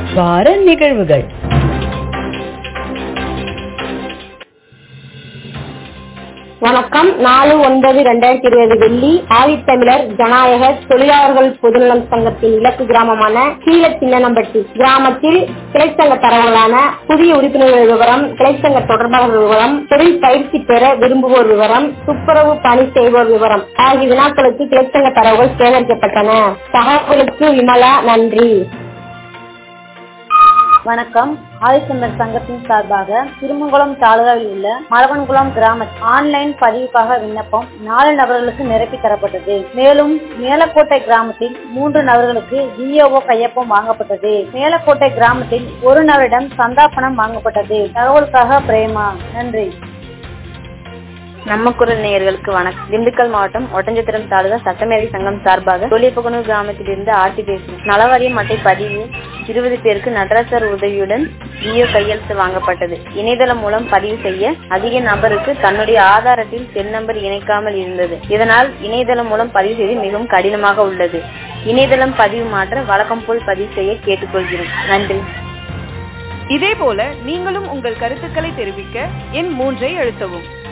வார நிகழ்வுகள் வணக்கம் நாலு ஒன்பது இரண்டாயிரத்தி இருபது வெள்ளி ஆதித்தமிழர் ஜனநாயக தொழிலாளர்கள் பொதுநலம் சங்கத்தின் இலக்கு கிராமமான கீழ சின்னம்பட்டி கிராமத்தில் கிளைச்சங்க தரவுகளான புதிய உறுப்பினர்கள் விவரம் கிளைச்சங்க தொடர்பாளர்கள் விவரம் தொழில் பயிற்சி பெற விரும்புவோர் விவரம் துப்புரவு பணி செய்வோர் விவரம் ஆகிய வினாக்களுக்கு கிளைச்சங்க தரவுகள் சேகரிக்கப்பட்டன தகவலுக்கு விமலா நன்றி வணக்கம் ஆதித்தமிழர் சங்கத்தின் சார்பாக திருமங்குளம் தாலுகாவில் உள்ள மரவன்குளம் கிராமத்தில் ஆன்லைன் பதிவுக்காக விண்ணப்பம் நாலு நபர்களுக்கு நிரப்பி தரப்பட்டது மேலும் மேலக்கோட்டை கிராமத்தில் மூன்று நபர்களுக்கு விஓஓ கையொப்பம் வாங்கப்பட்டது மேலக்கோட்டை கிராமத்தில் ஒரு நபரிடம் சந்தா பணம் வாங்கப்பட்டது தகவலுக்காக பிரேமா நன்றி நம்ம குரல் நேயர்களுக்கு வணக்கம் திண்டுக்கல் மாவட்டம் ஒட்டஞ்சத்திரம் தாலுகா சட்டமேதை சங்கம் சார்பாக தொழிற்பகுனூர் கிராமத்திலிருந்து ஆர்த்தி பேசும் நலவாரியம் அட்டை பதிவு இருபது பேருக்கு நடராசர் உதவியுடன் ஜியோ கையெழுத்து வாங்கப்பட்டது இணையதளம் மூலம் பதிவு செய்ய அதிக நபருக்கு தன்னுடைய ஆதார் அட்டையில் செல் நம்பர் இணைக்காமல் இருந்தது இதனால் இணையதளம் மூலம் பதிவு செய்து மிகவும் கடினமாக உள்ளது இணையதளம் பதிவு மாற்ற வழக்கம் போல் பதிவு செய்ய கேட்டுக்கொள்கிறோம் நன்றி இதேபோல நீங்களும் உங்கள் கருத்துக்களை தெரிவிக்க எண் மூன்றை அழுத்தவும்